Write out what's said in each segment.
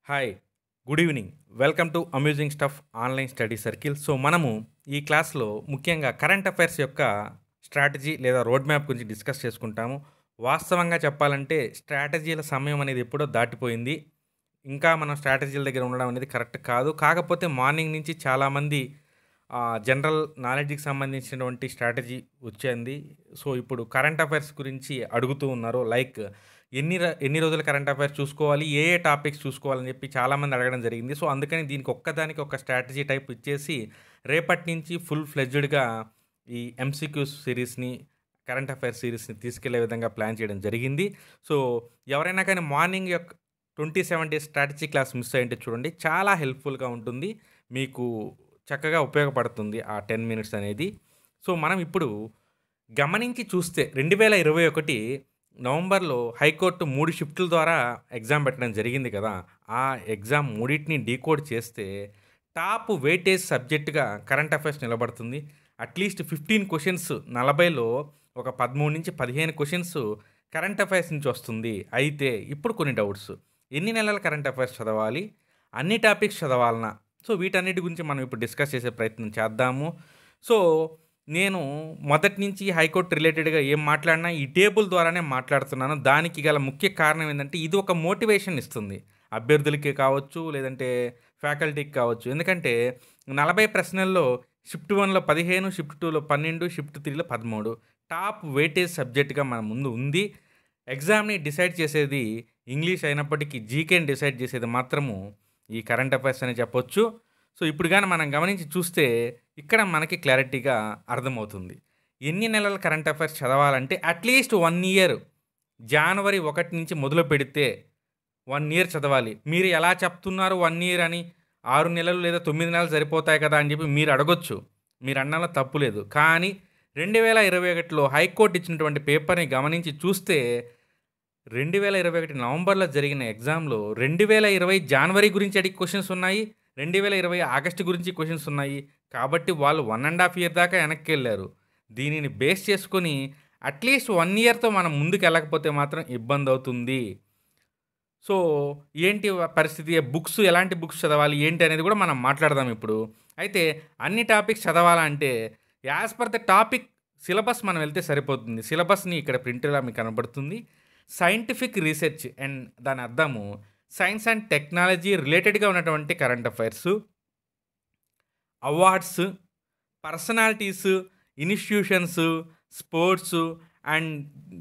Hi good evening welcome to amusing stuff online study circle so మనము ఈ క్లాస్లో ముఖ్యంగా కరెంట్ అఫైర్స్ యొక్క స్ట్రాటజీ లేదా రోడ్ మ్యాప్ గురించి డిస్కస్ చేసుకుంటాము వాస్తవంగా చెప్పాలంటే స్ట్రాటజీల సమయం అనేది ఎప్పుడో దాటిపోయింది ఇంకా మనం స్ట్రాటజీల దగ్గర ఉండడం అనేది కరెక్ట్ కాదు కాకపోతే మార్నింగ్ నుంచి చాలామంది జనరల్ నాలెడ్జ్కి సంబంధించినటువంటి స్ట్రాటజీ వచ్చింది సో ఇప్పుడు కరెంట్ అఫైర్స్ గురించి అడుగుతూ ఉన్నారు లైక్ ఎన్ని ర- ఎన్ని రోజులు కరెంట్ అఫైర్స్ చూసుకోవాలి ఏ ఏ టాపిక్స్ చూసుకోవాలని చెప్పి చాలామంది అడగడం జరిగింది సో అందుకని దీనికి ఒక్కదానికి ఒక స్ట్రాటజీ టైప్ ఇచ్చేసి రేపటి నుంచి ఫుల్ ఫ్లెడ్జ్డ్గా ఈ ఎంసీక్యూస్ సిరీస్ని కరెంట్ అఫైర్స్ సిరీస్ని తీసుకెళ్లే విధంగా ప్లాన్ చేయడం జరిగింది సో ఎవరైనా కానీ మార్నింగ్ యొక్క twenty seven days strategy class miss అయ్యింటే చూడండి చాలా హెల్ప్ఫుల్గా ఉంటుంది మీకు చక్కగా ఉపయోగపడుతుంది ఆ టెన్ మినిట్స్ అనేది సో మనం ఇప్పుడు గమనించి చూస్తే రెండు వేల ఇరవై ఒకటి నవంబర్లో హైకోర్టు మూడు షిఫ్ట్ల ద్వారా ఎగ్జామ్ పెట్టడం జరిగింది కదా ఆ ఎగ్జామ్ మూడింటిని డీకోడ్ చేస్తే టాప్ వెయిటేజ్ సబ్జెక్టుగా కరెంట్ అఫైర్స్ నిలబడుతుంది అట్లీస్ట్ ఫిఫ్టీన్ క్వశ్చన్స్ నలభైలో ఒక పదమూడు నుంచి పదిహేను క్వశ్చన్స్ కరెంట్ అఫైర్స్ నుంచి వస్తుంది అయితే ఇప్పుడు కొన్ని డౌట్స్ ఎన్ని నెలల కరెంట్ అఫైర్స్ చదవాలి అన్ని టాపిక్స్ చదవాలనా సో వీటన్నిటి గురించి మనం ఇప్పుడు డిస్కస్ చేసే ప్రయత్నం చేద్దాము సో నేను మొదటి నుంచి హైకోర్టు రిలేటెడ్గా ఏం మాట్లాడినా ఈ టేబుల్ ద్వారానే మాట్లాడుతున్నాను దానికి గల ముఖ్య కారణం ఏంటంటే ఇది ఒక మోటివేషన్ ఇస్తుంది అభ్యర్థులకి కావచ్చు లేదంటే ఫ్యాకల్టీకి కావచ్చు ఎందుకంటే నలభై ప్రశ్నల్లో షిఫ్ట్ వన్లో పదిహేను షిఫ్ట్ టూలో పన్నెండు షిఫ్ట్ త్రీలో పదమూడు టాప్ వెయిటేజ్ సబ్జెక్ట్గా మన ముందు ఉంది ఎగ్జామ్ని డిసైడ్ చేసేది ఇంగ్లీష్ అయినప్పటికీ జీకేని డిసైడ్ చేసేది మాత్రము ఈ కరెంట్ అఫైర్స్ అని చెప్పొచ్చు సో ఇప్పుడు కానీ మనం గమనించి చూస్తే ఇక్కడ మనకి క్లారిటీగా అర్థమవుతుంది ఎన్ని నెలల కరెంట్ అఫైర్స్ చదవాలంటే అట్లీస్ట్ వన్ ఇయర్ జనవరి ఒకటి నుంచి మొదలు పెడితే వన్ ఇయర్ చదవాలి మీరు ఎలా చెప్తున్నారు వన్ ఇయర్ అని ఆరు నెలలు లేదా తొమ్మిది నెలలు సరిపోతాయి కదా అని చెప్పి మీరు అడగొచ్చు మీరు అన్నలో తప్పు లేదు కానీ రెండు వేల ఇరవై ఒకటిలో హైకోర్టు ఇచ్చినటువంటి పేపర్ని గమనించి చూస్తే రెండు వేల ఇరవై ఒకటి నవంబర్లో జరిగిన ఎగ్జామ్లో రెండు వేల ఇరవై జనవరి గురించి అడిగి క్వశ్చన్స్ ఉన్నాయి రెండు వేల ఇరవై ఆగస్టు గురించి క్వశ్చన్స్ ఉన్నాయి కాబట్టి వాళ్ళు వన్ అండ్ హాఫ్ ఇయర్ దాకా వెనక్కి వెళ్ళారు దీనిని బేస్ చేసుకొని అట్లీస్ట్ వన్ ఇయర్తో మనం ముందుకు వెళ్ళకపోతే మాత్రం ఇబ్బంది అవుతుంది సో ఏంటి పరిస్థితి బుక్స్ ఎలాంటి బుక్స్ చదవాలి ఏంటి అనేది కూడా మనం మాట్లాడదాం ఇప్పుడు అయితే అన్ని టాపిక్స్ చదవాలంటే as per the topic syllabus మనం వెళ్తే సరిపోతుంది సిలబస్ని ఇక్కడ ప్రింట్లో మీకు కనబడుతుంది సైంటిఫిక్ రీసెర్చ్ అండ్ దాని అర్థము సైన్స్ అండ్ టెక్నాలజీ రిలేటెడ్గా ఉన్నటువంటి current affairs awards personalities institutions sports and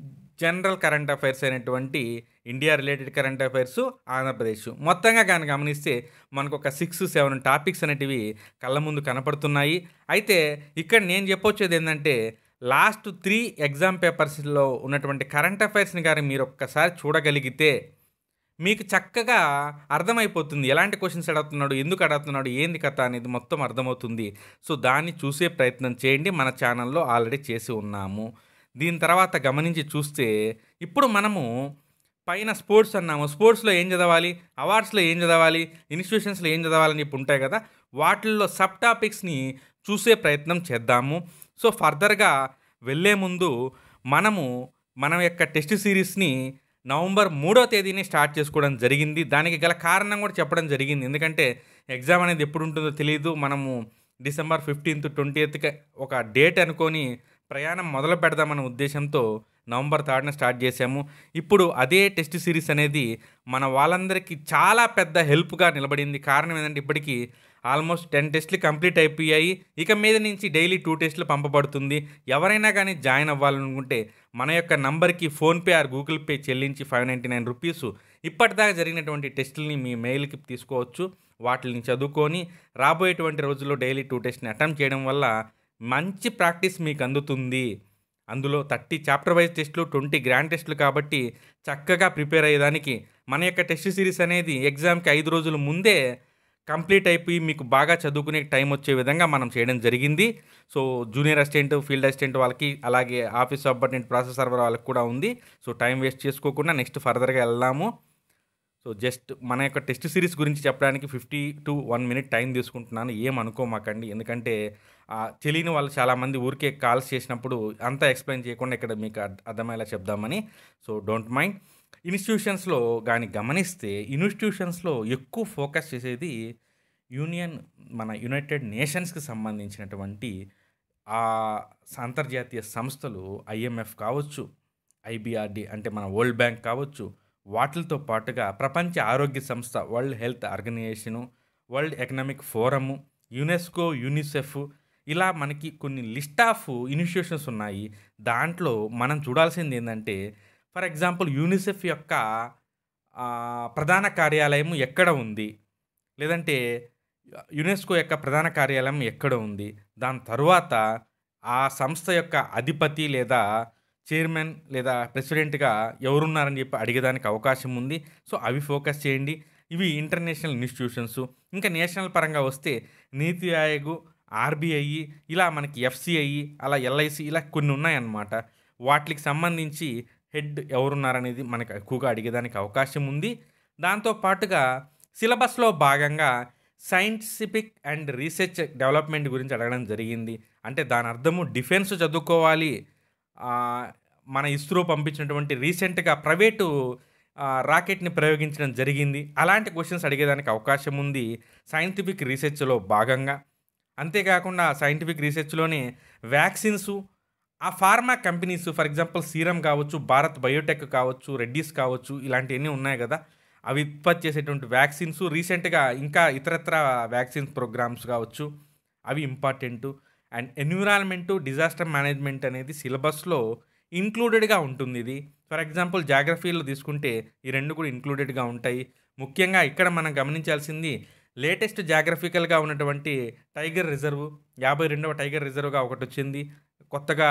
general current affairs అయినటువంటి India related current affairs Andhra Pradesh మొత్తంగా కానీ గమనిస్తే మనకు ఒక సిక్స్ సెవెన్ టాపిక్స్ అనేటివి కళ్ళ ముందు కనపడుతున్నాయి అయితే ఇక్కడ నేను చెప్పొచ్చేది ఏంటంటే లాస్ట్ త్రీ ఎగ్జామ్ పేపర్స్లో ఉన్నటువంటి కరెంట్ అఫైర్స్ని కానీ మీరు ఒక్కసారి చూడగలిగితే మీకు చక్కగా అర్థమైపోతుంది ఎలాంటి క్వశ్చన్స్ అడుగుతున్నాడు ఎందుకు అడుగుతున్నాడు ఏంది కథ అనేది మొత్తం అర్థమవుతుంది సో దాన్ని చూసే ప్రయత్నం చేయండి మన ఛానల్లో ఆల్రెడీ చేసి ఉన్నాము దీని తర్వాత గమనించి చూస్తే ఇప్పుడు మనము పైన స్పోర్ట్స్ అన్నాము స్పోర్ట్స్లో ఏం చదవాలి అవార్డ్స్లో ఏం చదవాలి ఇన్స్టిట్యూషన్స్లో ఏం చదవాలని చెప్పి ఉంటాయి కదా వాటిల్లో సబ్ టాపిక్స్ని చూసే ప్రయత్నం చేద్దాము సో ఫర్దర్గా వెళ్ళే ముందు మనము మన యొక్క టెస్ట్ సిరీస్ని నవంబర్ మూడో తేదీని స్టార్ట్ చేసుకోవడం జరిగింది దానికి గల కారణం కూడా చెప్పడం జరిగింది ఎందుకంటే ఎగ్జామ్ అనేది ఎప్పుడు ఉంటుందో తెలియదు మనము డిసెంబర్ ఫిఫ్టీన్త్ ట్వంటీ ఒక డేట్ అనుకొని ప్రయాణం మొదలు పెడదామన్న ఉద్దేశంతో నవంబర్ థర్డ్న స్టార్ట్ చేశాము ఇప్పుడు అదే టెస్ట్ సిరీస్ అనేది మన వాళ్ళందరికీ చాలా పెద్ద హెల్ప్గా నిలబడింది కారణం ఏంటంటే ఇప్పటికీ ఆల్మోస్ట్ టెన్ టెస్ట్లు కంప్లీట్ అయిపోయాయి ఇక మీద నుంచి డైలీ టూ టెస్ట్లు పంపబడుతుంది ఎవరైనా కానీ జాయిన్ అవ్వాలనుకుంటే మన యొక్క నంబర్కి ఫోన్పే ఆర్ గూగుల్ పే చెల్లించి ఫైవ్ నైంటీ నైన్ రూపీస్ ఇప్పటిదాకా జరిగినటువంటి టెస్టులని మీ మెయిల్కి తీసుకోవచ్చు వాటిని చదువుకొని రాబోయేటువంటి రోజుల్లో డైలీ టూ టెస్ట్ని అటెంప్ట్ చేయడం వల్ల మంచి ప్రాక్టీస్ మీకు అందుతుంది అందులో థర్టీ చాప్టర్ వైజ్ టెస్టులు ట్వంటీ గ్రాండ్ టెస్టులు కాబట్టి చక్కగా ప్రిపేర్ అయ్యేదానికి మన యొక్క టెస్ట్ సిరీస్ అనేది ఎగ్జామ్కి ఐదు రోజుల ముందే కంప్లీట్ అయిపోయి మీకు బాగా చదువుకునే టైం వచ్చే విధంగా మనం చేయడం జరిగింది so junior assistant field assistant వాళ్ళకి అలాగే ఆఫీస్ సబార్డినేట్ ప్రాసెస్ సర్వర్ వాళ్ళకి కూడా ఉంది సో టైం వేస్ట్ చేసుకోకుండా నెక్స్ట్ ఫర్దర్గా వెళ్దాము సో జస్ట్ మన యొక్క టెస్ట్ సిరీస్ గురించి చెప్పడానికి fifty to one minute time తీసుకుంటున్నాను ఏం అనుకోమాకండి ఎందుకంటే ఆ, తెలియని వాళ్ళు చాలామంది ఊరికే కాల్స్ చేసినప్పుడు అంతా ఎక్స్ప్లెయిన్ చేయకుండా ఇక్కడ మీకు అర్థ- అర్థమయ్యేలా చెప్దామని సో డోంట్ మైండ్ ఇన్స్టిట్యూషన్స్‌లో గాని గమనిస్తే ఇన్స్టిట్యూషన్స్‌లో ఎక్కువ ఫోకస్ చేసేది యూనియన్ మన యునైటెడ్ నేషన్స్‌కి సంబంధించినటువంటి ఆహ్, అంతర్జాతీయ సంస్థలు ఐఎంఎఫ్ కావచ్చు, ఐబీఆర్‌డి అంటే మన వరల్డ్ బ్యాంక్ కావచ్చు, వాటిలతో పాటుగా ప్రపంచ ఆరోగ్య సంస్థ world health organisation, world economic forum, UNESCO, UNICEF ఇలా మనకి కొన్ని లిస్ట్ ఆఫ్ ఇన్స్టిట్యూషన్స్ ఉన్నాయి. దాంట్లో మనం చూడాల్సిందేందంటే ఫర్ ఎగ్జాంపుల్ యూనిసెఫ్ యొక్క ఆహ్, ప్రధాన కార్యాలయం ఎక్కడ ఉంది? లేదంటే యునెస్కో యొక్క ప్రధాన కార్యాలయం ఎక్కడ ఉంది? దాని తరువాత ఆ సంస్థ యొక్క అధిపతి లేదా చైర్మన్ లేదా ప్రెసిడెంట్‌గా ఎవరున్నారని చెప్పి అడిగేదానికి అవకాశం ఉంది. సో, అవి ఫోకస్ చేయండి. ఇవి ఇంటర్నేషనల్ ఇన్స్టిట్యూషన్స్. ఇంకా నేషనల్ పరంగా వస్తే నీతి ఆయోగ్, ఆర్‌బీఐ ఇలా మనకి ఎఫ్‌సీఐ అలా ఎల్ఐసీ ఇలా కొన్ని ఉన్నాయన్నమాట. వాటిలికి సంబంధించి హెడ్ ఎవరున్నారనేది మనకు ఎక్కువగా అడిగేదానికి అవకాశం ఉంది. దాంతో పాటుగా సిలబస్‌లో భాగంగా సైంటిఫిక్ అండ్ రీసెర్చ్ డెవలప్‌మెంట్ గురించి అడగడం జరిగింది. అంటే దాని అర్థము డిఫెన్స్ చదువుకోవాలి. ఆహ్, మన ఇస్రో పంపించినటువంటి రీసెంట్‌గా ప్రైవేటు ఆహ్, రాకెట్‌ని ప్రయోగించడం జరిగింది. అలాంటి క్వెషన్స్ అడిగేదానికి అవకాశం ఉంది. సైంటిఫిక్ రీసెర్చ్‌లో భాగంగా. అంతేకాకుండా సైంటిఫిక్ రీసెర్చ్‌లోనే వ్యాక్సిన్స్ ఆ pharma companies for example serum కావచ్చు, భారత్ బయోటెక్ కావచ్చు, రెడ్డీస్ కావచ్చు ఇలాంటియన్నీ ఉన్నాయి గదా! అవి ఉత్పత్తి చేసేటువంటి వ్యాక్సిన్స్ రీసెంట్‌గా ఇంకా ఇతరత్రా వ్యాక్సిన్ ప్రోగ్రామ్స్ కావచ్చు. అవి important. And environment, disaster management అనేది సిలబస్‌లో ఇంక్లూడెడ్‌గా ఉంటుందిది. ఫర్ ఎగ్జాంపుల్ జాగ్రఫీలో తీసుకుంటే ఈ 2 కూడా ఇంక్లూడెడ్‌గా ఉంటాయి. ముఖ్యంగా ఇక్కడ మనం గమనించాల్సింది లేటెస్ట్ జాగ్రఫికల్‌గా ఉన్నటువంటి టైగర్ రిజర్వ్ 52వ టైగర్ రిజర్వ్‌గా ఒకటొచ్చింది. కొత్తగా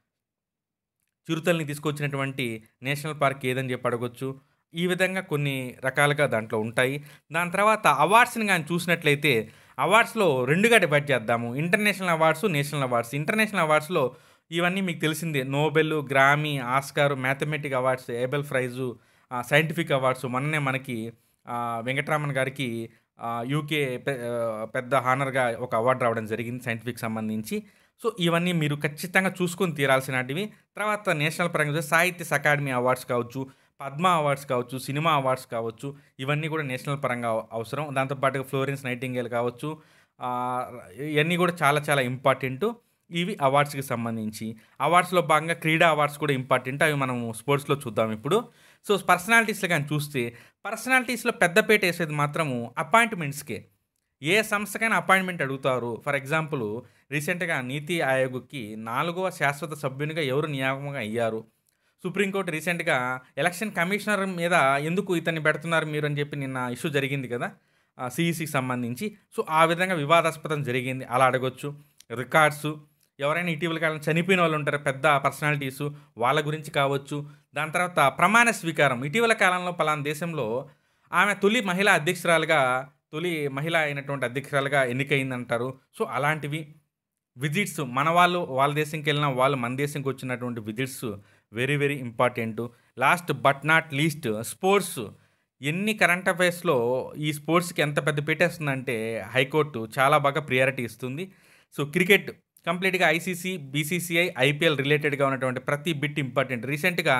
చిరుతల్ని తీసుకొచ్చినటువంటి నేషనల్ పార్క్ ఏదని చెప్పి అడగొచ్చు. ఈ విధంగా కొన్ని రకాలుగా దాంట్లో ఉంటాయి. దాని తర్వాత అవార్డ్స్‌ని గాని చూసినట్లయితే అవార్డ్స్‌లో 2గా డివైడ్ చేద్దాము. International awards, national awards. International అవార్డ్స్‌లో ఇవన్నీ మీకు తెలిసిందే. Nobel, Grammy, Oscar, mathematic awards, Abel prize, ah, scientific awards మొన్ననే మనకి ఆహ్, వెంకటరామన్ గారికి ఆహ్, యూకే పె ఆహ్, పెద్ద హానర్‌గా ఒక అవార్డ్ రావడం జరిగింది సైంటిఫిక్ సంబంధించి. సో, ఇవన్నీ మీరు ఖచ్చితంగా చూసుకొని తీరాల్సినటివి. తర్వాత నేషనల్ పరంగా చూస్తే సాహిత్య అకాడమీ అవార్డ్స్ కావచ్చు, పద్మ అవార్డ్స్ కావచ్చు, సినిమా అవార్డ్స్ కావచ్చు. ఇవన్నీ కూడా నేషనల్ పరంగా అవ అవసరం. దాంతో పాటుగా ఫ్లోరెన్స్ నైటింగేల్ కావచ్చు. ఆహ్, ఇయన్నీ కూడా చాలా చాలా ఇంపార్టెంటు. ఇవి అవార్డ్స్‌కి సంబంధించి. అవార్డ్స్‌లో భాగంగా క్రీడా అవార్డ్స్ కూడా ఇంపార్టెంట్. అవి మనం స్పోర్ట్స్‌లో చూద్దాం ఇప్పుడు. సో, పర్సనాలిటీస్‌లో గాని చూస్తే పర్సనాలిటీస్‌లో పెద్దపీట ఏసేది మాత్రము అపాయింట్‌మెంట్స్‌కే. ఏ సంస్థకైనా అపాయింట్‌మెంట్ అడుగుతారు. ఫర్ ఎగ్జాంపుల్ రీసెంట్‌గా నీతి ఆయోగ్‌కి నాలుగవ శాశ్వత సభ్యునిగా ఎవరు నియామకం అయ్యారు. సుప్రీంకోర్టు రీసెంట్‌గా ఎలక్షన్ కమిషనర్ మీద ఎందుకు ఇతన్ని పెడుతున్నారు మీరు అని చెప్పి నిన్న ఇష్యూ జరిగింది కదా! ఆహ్, సీఈసీకి సంబంధించి. సో, ఆ విధంగా వివాదాస్పదం జరిగింది. అలా అడగొచ్చు. రికార్డ్స్ ఎవరైనా ఇటీవల కాలంలో చనిపోయిన వాళ్ళు ఉంటారు పెద్ద పర్సనాలిటీసు. వాళ్ళ గురించి కావచ్చు. దాని తర్వాత ప్రమాణ స్వీకారం. ఇటీవల కాలంలో పలానా దేశంలో ఆమె తొలి మహిళా అధ్యక్షురాలుగా తొలి మహిళ అయినటువంటి అధ్యక్షురాలుగా ఎన్నికయిందంటారు. సో, అలాంటివి. విజిట్స్ మన వాళ్ళు వాళ్ళ దేశంకెళ్ళినా వాళ్ళు మన దేశంకి వచ్చినటువంటి visits very very important. Last but not least sports. ఎన్ని కరెంట్ అఫైర్స్‌లో ఈ స్పోర్ట్స్‌కి ఎంత పెద్ద పీటేస్తుందంటే హైకోర్టు చాలా బాగా ప్రియారిటీ ఇస్తుంది. సో, క్రికెట్ కంప్లీట్‌గా ఐసీసీ, బీసీసీఐ, ఐపీఎల్ రిలేటెడ్‌గా ఉన్నటువంటి ప్రతి బిట్ ఇంపార్టెంట్. రీసెంట్‌గా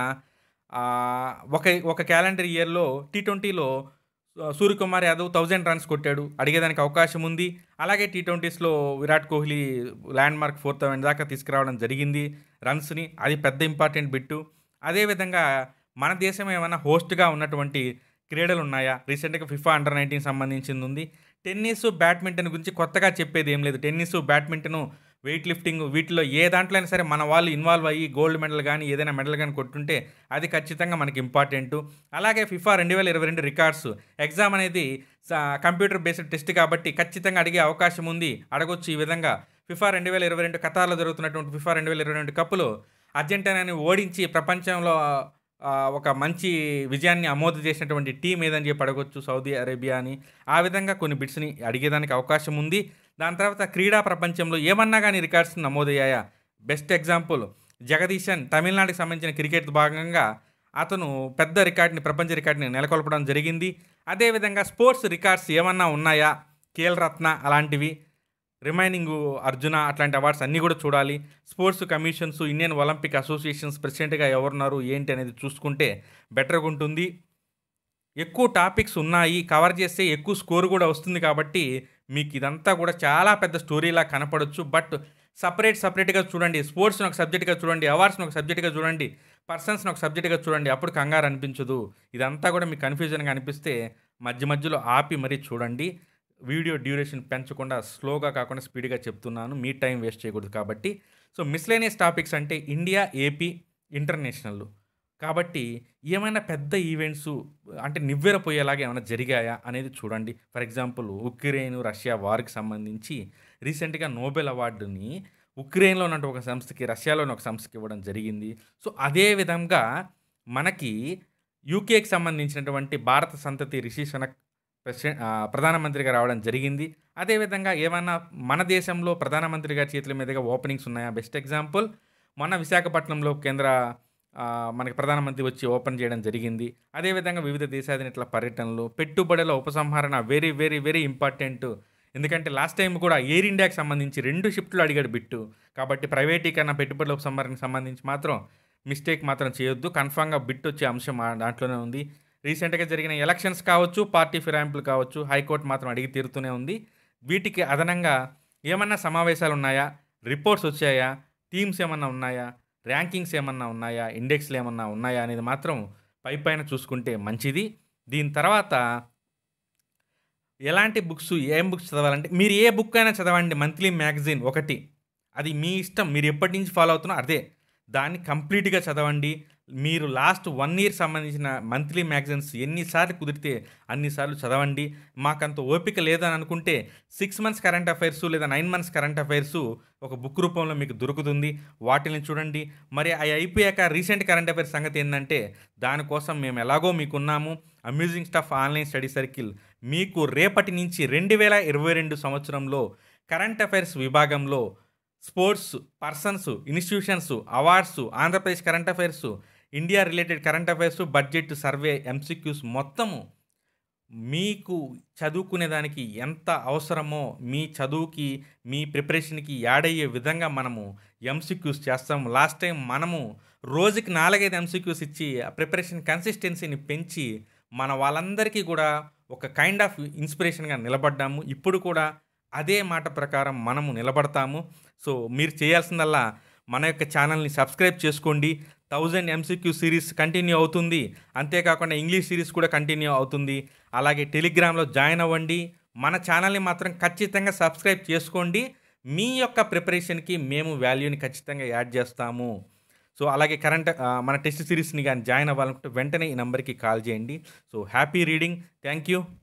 ఆహ్, ఒక ఒక క్యాలెండర్ ఇయర్‌లో టీ20లో ఆహ్, సూర్యకుమార్ యాదవ్ 1000 రన్స్ కొట్టాడు. అడిగేదానికి అవకాశం ఉంది. అలాగే టీ20స్‌లో విరాట్ కోహ్లీ ల్యాండ్‌మార్క్ 4000 దాకా తీసుకురావడం జరిగింది రన్స్‌ని. అది పెద్ద ఇంపార్టెంట్ బిట్టు. అదేవిధంగా మన దేశం ఏమన్నా హోస్ట్‌గా ఉన్నటువంటి క్రీడలు ఉన్నాయా? రీసెంట్‌గా ఫిఫా అండర్ 19 సంబంధించింది ఉంది. టెన్నిస్, బ్యాడ్మింటన్ గురించి కొత్తగా చెప్పేది ఏం లేదు. టెన్నిస్, బ్యాడ్మింటను, వెయిట్ లిఫ్టింగ్ వీటిలో ఏ దాంట్లో అయినా సరే మన వాళ్ళు ఇన్వాల్వ్ అయ్యి గోల్డ్ మెడల్ గాని, ఏదైనా మెడల్ గాని కొట్టుంటే అది ఖచ్చితంగా మనకి ఇంపార్టెంటు. అలాగే ఫిఫా 2022 రికార్డ్స్ ఎగ్జామ్ అనేది స కంప్యూటర్ బేస్డ్ టెస్ట్ కాబట్టి ఖచ్చితంగా అడిగే అవకాశం ఉంది. అడగొచ్చు ఈ విధంగా. ఫిఫా 2022 ఖతార్‌లో జరుగుతున్నటువంటి ఫిఫా 2022 కప్‌లో అర్జెంటీనాని ఓడించి ప్రపంచంలో ఆహ్, ఒక మంచి విజయాన్ని అమోదు చేసినటువంటి టీమ్ ఏదని చెప్పి అడగొచ్చు సౌదీ అరేబియా అని. ఆ విధంగా కొన్ని బిట్స్‌ని అడిగేదానికి అవకాశం ఉంది. దాని తర్వాత క్రీడా ప్రపంచంలో ఏమన్నా గాని రికార్డ్స్ నమోదయ్యాయా? బెస్ట్ ఎగ్జాంపుల్ జగదీశన్ తమిళనాడుకి సంబంధించిన క్రికెట్ భాగంగా అతను పెద్ద రికార్డ్‌ని ప్రపంచ రికార్డ్‌ని నెలకొల్పడం జరిగింది. అదేవిధంగా స్పోర్ట్స్ రికార్డ్స్ ఏమన్నా ఉన్నాయా? ఖేల్ రత్న అలాంటివి. రిమైనింగ్ అర్జున అట్లాంటి అవార్డ్స్ అన్నీ కూడా చూడాలి sports commissions Indian Olympic associations ప్రెసిడెంట్గా ఎవరున్నారు ఏంటి అనేది చూసుకుంటే బెటర్గా ఉంటుంది ఎక్కువ టాపిక్స్ ఉన్నాయి కవర్ చేస్తే ఎక్కువ స్కోర్ కూడా వస్తుంది కాబట్టి మీకు ఇదంతా కూడా చాలా పెద్ద స్టోరీలా కనపడొచ్చు బట్ సపరేట్ సపరేట్గా చూడండి స్పోర్ట్స్ని ఒక సబ్జెక్ట్గా చూడండి అవార్డ్స్ని ఒక సబ్జెక్ట్గా చూడండి పర్సన్స్ని ఒక సబ్జెక్ట్గా చూడండి అప్పుడు కంగారు అనిపించదు ఇదంతా కూడా మీకు కన్ఫ్యూజన్గా అనిపిస్తే మధ్య మధ్యలో ఆపి మరీ చూడండి వీడియో డ్యూరేషన్ పెంచకుండా స్లోగా కాకుండా స్పీడ్గా చెప్తున్నాను మీ టైం వేస్ట్ చేయకూడదు కాబట్టి సో మిస్లేనియస్ టాపిక్స్ అంటే ఇండియా ఏపీ ఇంటర్నేషనల్ కాబట్టి ఏమైనా పెద్ద ఈవెంట్స్ అంటే నివ్వెరపోయేలాగా ఏమైనా జరిగాయా అనేది చూడండి ఫర్ ఎగ్జాంపుల్ ఉక్రెయిన్ రష్యా వార్కి సంబంధించి రీసెంట్గా నోబెల్ అవార్డుని ఉక్రెయిన్లో ఉన్న ఒక సంస్థకి రష్యాలోని ఒక సంస్థకి ఇవ్వడం జరిగింది సో అదే విధంగా మనకి యూకేకి సంబంధించినటువంటి భారత సంతతి రిషి సనక్ ప్రెసిడెంట్ ఆ, ప్రధానమంత్రిగా రావడం జరిగింది అదేవిధంగా ఏమన్నా మన దేశంలో ప్రధానమంత్రి గారి చేతుల మీదుగా ఓపెనింగ్స్ ఉన్నాయా బెస్ట్ ఎగ్జాంపుల్ మొన్న విశాఖపట్నంలో కేంద్ర ఆ, మనకి ప్రధానమంత్రి వచ్చి ఓపెన్ చేయడం జరిగింది అదేవిధంగా వివిధ దేశాధినేతల పర్యటనలు పెట్టుబడుల ఉపసంహరణ వెరీ వెరీ వెరీ ఇంపార్టెంట్ ఎందుకంటే లాస్ట్ టైం కూడా ఎయిర్ ఇండియాకి సంబంధించి రెండు షిఫ్ట్లు అడిగాడు బిట్టు కాబట్టి ప్రైవేటీకరణ పెట్టుబడుల ఉపసంహరణకు సంబంధించి మాత్రం మిస్టేక్ మాత్రం చేయొద్దు కన్ఫామ్గా బిట్ వచ్చే అంశం ఆ దాంట్లోనే ఉంది రీసెంట్గా జరిగిన ఎలక్షన్స్ కావచ్చు పార్టీ ఫిరాయింపులు కావచ్చు హైకోర్టు మాత్రం అడిగి తీరుతూనే ఉంది వీటికి అదనంగా ఏమన్నా సమావేశాలు ఉన్నాయా రిపోర్ట్స్ వచ్చాయా టీమ్స్ ఏమన్నా ఉన్నాయా ర్యాంకింగ్స్ ఏమన్నా ఉన్నాయా ఇండెక్స్లు ఏమన్నా ఉన్నాయా అనేది మాత్రం పై పైన చూసుకుంటే మంచిది దీని తర్వాత ఎలాంటి బుక్స్ ఏం బుక్స్ చదవాలంటే మీరు ఏ బుక్ అయినా చదవండి మంత్లీ మ్యాగజైన్ ఒకటి అది మీ ఇష్టం మీరు ఎప్పటి నుంచి ఫాలో అవుతున్నారో అదే దాన్ని కంప్లీట్గా చదవండి మీరు లాస్ట్ వన్ ఇయర్ సంబంధించిన మంత్లీ మ్యాగజైన్స్ ఎన్నిసార్లు కుదిరితే అన్నిసార్లు చదవండి మాకంత ఓపిక లేదని అనుకుంటే సిక్స్ మంత్స్ కరెంట్ అఫైర్స్ లేదా నైన్ మంత్స్ కరెంట్ అఫైర్స్ ఒక బుక్ రూపంలో మీకు దొరుకుతుంది వాటిని చూడండి మరి అవి అయిపోయాక రీసెంట్ కరెంట్ అఫైర్స్ సంగతి ఏంటంటే దానికోసం మేము ఎలాగో మీకున్నాము amusing stuff online study circle మీకు రేపటి నుంచి రెండు వేల ఇరవై రెండు సంవత్సరంలో కరెంట్ అఫైర్స్ విభాగంలో sports persons institutions awards Andhra Pradesh current affairs India related current affairs budget survey MCQs మొత్తము మీకు చదువుకునేదానికి ఎంత అవసరమో మీ చదువుకి మీ ప్రిపరేషన్కి యాడ్ అయ్యే విధంగా మనము ఎంసీక్యూస్ చేస్తాము లాస్ట్ టైం మనము రోజుకి నాలుగైదు ఎంసీక్యూస్ ఇచ్చి ఆ ప్రిపరేషన్ కన్సిస్టెన్సీని పెంచి మన వాళ్ళందరికీ కూడా ఒక కైండ్ ఆఫ్ ఇన్స్పిరేషన్గా నిలబడ్డాము ఇప్పుడు కూడా అదే మాట ప్రకారం మనము నిలబడతాము సో మీరు చేయాల్సిందల్లా మన యొక్క ఛానల్ని సబ్స్క్రైబ్ చేసుకోండి థౌజండ్ ఎంసీక్యూ సిరీస్ కంటిన్యూ అవుతుంది అంతేకాకుండా ఇంగ్లీష్ సిరీస్ కూడా కంటిన్యూ అవుతుంది అలాగే టెలిగ్రామ్లో జాయిన్ అవ్వండి మన ఛానల్ని మాత్రం ఖచ్చితంగా సబ్స్క్రైబ్ చేసుకోండి మీ యొక్క ప్రిపరేషన్కి మేము వాల్యూని ఖచ్చితంగా యాడ్ చేస్తాము సో అలాగే కరెంట్ ఆ, మన టెస్ట్ సిరీస్ని కానీ జాయిన్ అవ్వాలనుకుంటే వెంటనే ఈ నెంబర్కి కాల్ చేయండి so happy reading thank you